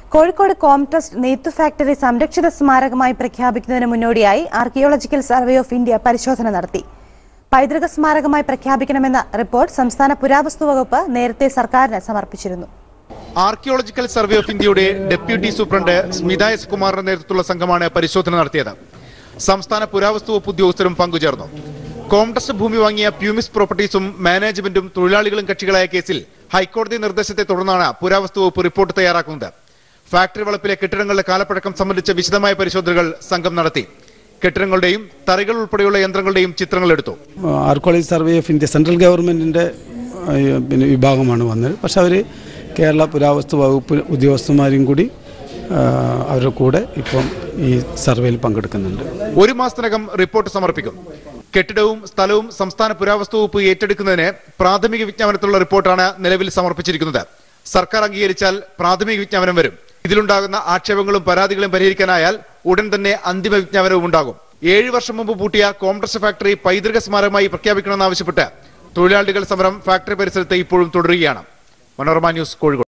Kozhikode Comtrust നെയ്ത്തു factory സംരക്ഷിത സ്മാരകമായി പ്രഖ്യാപിക്കുന്നതിന് മുന്നോടിയായി archaeological survey of India പരിശോധന നടത്തി പൈതൃക സ്മാരകമായി പ്രഖ്യാപിക്കണമെന്ന റിപ്പോർട്ട് സംസ്ഥാന പുരാവസ്തു വകുപ്പ് നേരത്തെ സർക്കാരിന് സമർപ്പിച്ചിരുന്നു ആർക്കിയോളജിക്കൽ സർവേ ഓഫ് ഇന്ത്യയുടെ ഡെപ്യൂട്ടി സൂപ്രണ്ട് സ്മിത എസ് കുമാറിന്റെ നേതൃത്വത്തിലുള്ള സംഘമാണ് പരിശോധന നടത്തിയത് സംസ്ഥാന പുരാവസ്തു വകുപ്പ് ഉദ്യോഗസ്ഥരും പങ്കുചേർന്നു കോംട്രസ്റ്റ് ഭൂമി വാങ്ങിയ പ്യൂമിസ് പ്രോപ്പർട്ടീസും മാനേജ്മെന്റും തൊഴിലാളികളും കക്ഷികളായ കേസിൽ ഹൈക്കോടതി നിർദ്ദേശത്തെ തുടർന്നാണ് പുരാവസ്തു വകുപ്പ് റിപ്പോർട്ട് തയ്യാറാക്കുന്നത് ഫാക്ടറി വളപ്പിലെ കെട്ടിടങ്ങളുടെ കാലപ്പഴക്കം സംബന്ധിച്ച വിശദമായ പരിശോധനകൾ സംഘം നടത്തി കെട്ടിടങ്ങളുടെയും തറികൾ ഉൾപ്പെടെയുള്ള യന്ത്രങ്ങളുടെയും ചിത്രങ്ങൾ എടുത്തു archaeology survey of India central ഗവൺമെൻറ്റിൻ്റെ പിന്നെ വിഭാഗമാണ് വന്നത് പക്ഷെ അവർ കേരള പുരാവസ്തു വകുപ്പ് ഉദ്യോഗസ്ഥന്മാരും കൂടി ആ, അവരുടെ കൂടെ ഇപ്പം ഈ സർവേയിൽ പങ്കെടുക്കുന്നുണ്ട് ഒരു മാസത്തിനകം റിപ്പോർട്ട് സമർപ്പിക്കും കെട്ടിടവും സ്ഥലവും സംസ്ഥാന പുരാവസ്തു വകുപ്പ് ഏറ്റെടുക്കുന്നതിന് പ്രാഥമിക വിജ്ഞാപനത്തിലുള്ള റിപ്പോർട്ടാണ് നിലവിൽ സമർപ്പിച്ചിരിക്കുന്നത് സർക്കാർ അംഗീകരിച്ചാൽ പ്രാഥമിക വിജ്ഞാപനം വരും ഇതിലുണ്ടാകുന്ന ആക്ഷേപങ്ങളും പരാതികളും പരിഹരിക്കാനായാൽ ഉടൻ തന്നെ അന്തിമ വിജ്ഞാപനവും ഉണ്ടാകും ഏഴ് വർഷം മുമ്പ് പൂട്ടിയ കോംട്രസ് ഫാക്ടറി പൈതൃക സ്മാരകമായി പ്രഖ്യാപിക്കണമെന്നാവശ്യപ്പെട്ട് തൊഴിലാളികൾ സമരം ഫാക്ടറി പരിസരത്ത് ഇപ്പോഴും തുടരുകയാണ് മനോരമ ന്യൂസ് കോഴിക്കോട്